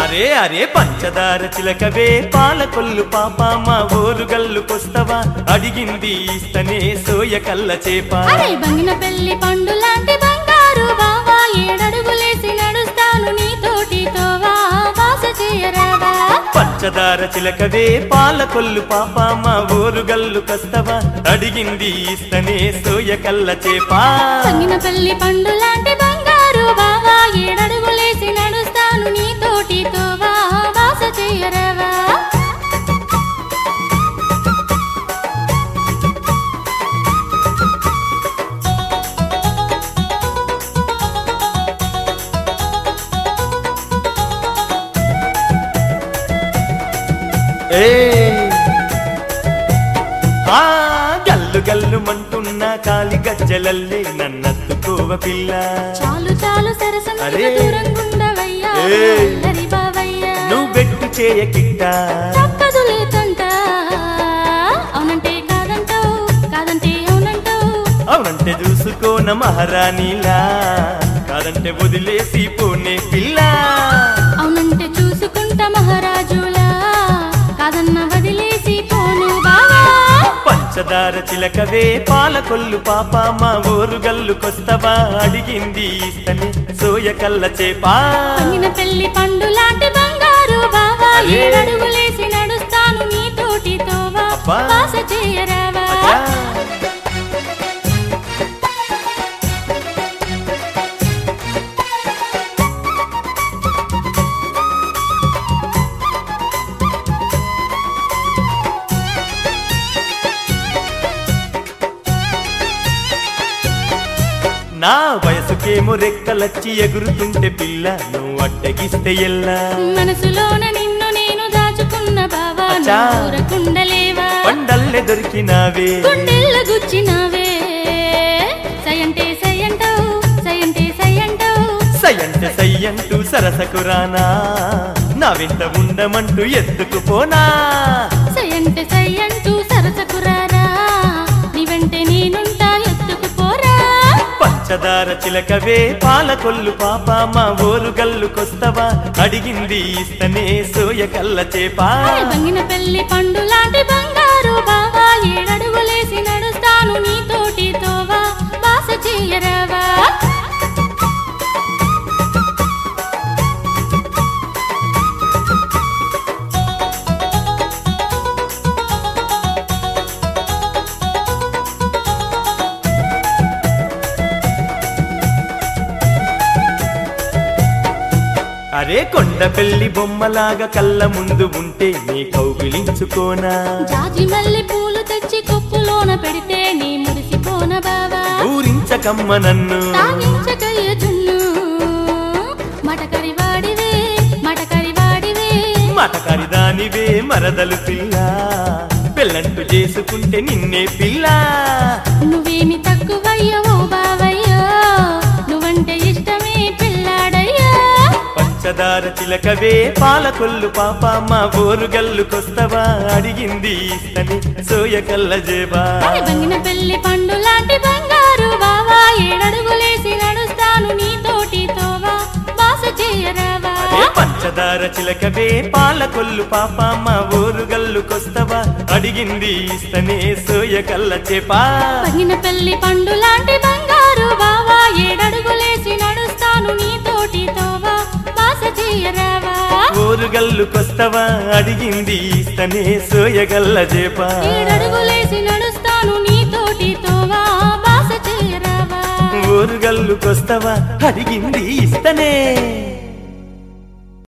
అరే అరే పంచదార చిలకవే పాలకొల్లు పాప మా ఓరుగల్లుకొస్తవా అడిగింది ఇస్తనే సోయ కల్ల చేప అరే బంగిన పెళ్లి పండు లాంటి బంగారు బావా ఏడడుగులేసి నడుస్తాను నీతోటి తోవా వాస చేయరావా పంచదార చిలకవే పాలకొల్లు పాప మా ఓరుగల్లుకొస్తవా అడిగింది ఇస్తనే సోయ కల్ల చేప బంగిన పెళ్లి పండు లాంటి బంగారు బావా ఏడడుగులేసి నడుస్తాను నీతోటి తోవా వాస చేయరావా ఏ ఆ గల్లు గల్లు మంటున్న కాలి గజ్జలల్లే నన్నత్తుకోవ పిల్ల చాలు చాలు సరసం అరే. దూరంగుండవయ్యా ఏయ్. అల్లరి బావయ్యా నువ్వు బెట్టు చేయకిట్ట తప్పదులే తంట అవునంటే కాదంటావు కాదంటే అవునంటావు అవునంటే చూసుకోన మహారాణిలా కాదంటే వదిలేసి పోనే పిల్ల అవునంటే చూసుకుంటా మహారాజులా కాదన్న వదిలేసి పోను బావా పంచదార చిలకవే పాలకొల్లు పాప మా ఊరు గల్లుకొస్తవా అడిగింది ఇస్తని సోయ కల్ల చేపా పంగిన పెళ్లి పండు లాంటి బంగారు బావా అరే. ఏడడుగులేసి నడుస్తాను నీతోటి తోవా అబ్బా. వాస చేయరావా అచ్చా. నా వయసుకేమో రెక్కలచ్చి ఎగురుతుంటే పిల్ల నువ్వు అడ్డగిస్తే ఎల్లా మనసులోన నిన్ను నేను దాచుకున్న బావా అచ్చా. కుండలేవా పండల్లే దొరికినావే గుండెల్ల గుచ్చినావే సయంటే సయంటావు సయంటే సయంటావు సయ్యంటే సయ్యంటూ సరసకు రానా నా వెంట ఉండమంటూ ఎత్తుకు పోనా సయంటే సయంటూ సరసకు రారా నీ వెంటే నేనుంటా ఎత్తుకు పోరా పంచదార చిలకవే పాలకొల్లు పాప మా ఊరు గల్లుకొస్తవా అడిగింది ఇస్తనే సోయ కల్ల చేపా అరే బంగిన పెళ్లి పండు లాంటి బంగారు బావా ఏడడుగులేసి నడుస్తాను నీతోటి తోవా వాస చేయరావా అరే కొండ పెళ్లి బొమ్మలాగా కళ్ళ ముందు ఉంటే నీ కౌగిలించుకోనా జాజి మల్లె పూలు తెచ్చి కొప్పులోన పెడితే నీ మురిసిపోన బావా ఊరించకమ్మ నన్ను తాగించకయ్య జున్ను మటకరి వాడివే మటకరి వాడివే మటకారి దానివే మరదలు పిల్ల పెళ్ళంటూ చేసుకుంటే నిన్నే పిల్ల నువ్వేమి తక్కువయ్యవో బావయ్యో నువ్వంటే ఇష్టమే పిల్లాడయ్యా పంచదార చిలకవే పాలకొల్లు పాప మా ఊరు గల్లుకొస్తవా అడిగింది ఇస్తని సోయ కల్ల జేబా అరే బంగిన పెళ్లి పండు లాంటి బంగారు బావా ఏడడుగులేసి నడుస్తాను నీతోటి తోవా వాస చేయరావా అదే పంచదార చిలకవే పాలకొల్లు పాప మా ఊరు గల్లుకొస్తవా అడిగింది ఇస్తనే సోయ కల్ల చేపా బంగిన పెళ్లి పండు లాంటి బంగారు బావా ఏడడుగులేసి నడుస్తాను నీతోటి తోవా వాస చేయరావా ఊరు గల్లుకొస్తవా అడిగింది ఇస్తనే సోయ గల్ల జేపా ఏడడుగులేసి నడుస్తాను నీతోటి తోవా వాస చేయరావా ఊరు గల్లుకొస్తవా అడిగింది ఇస్తనే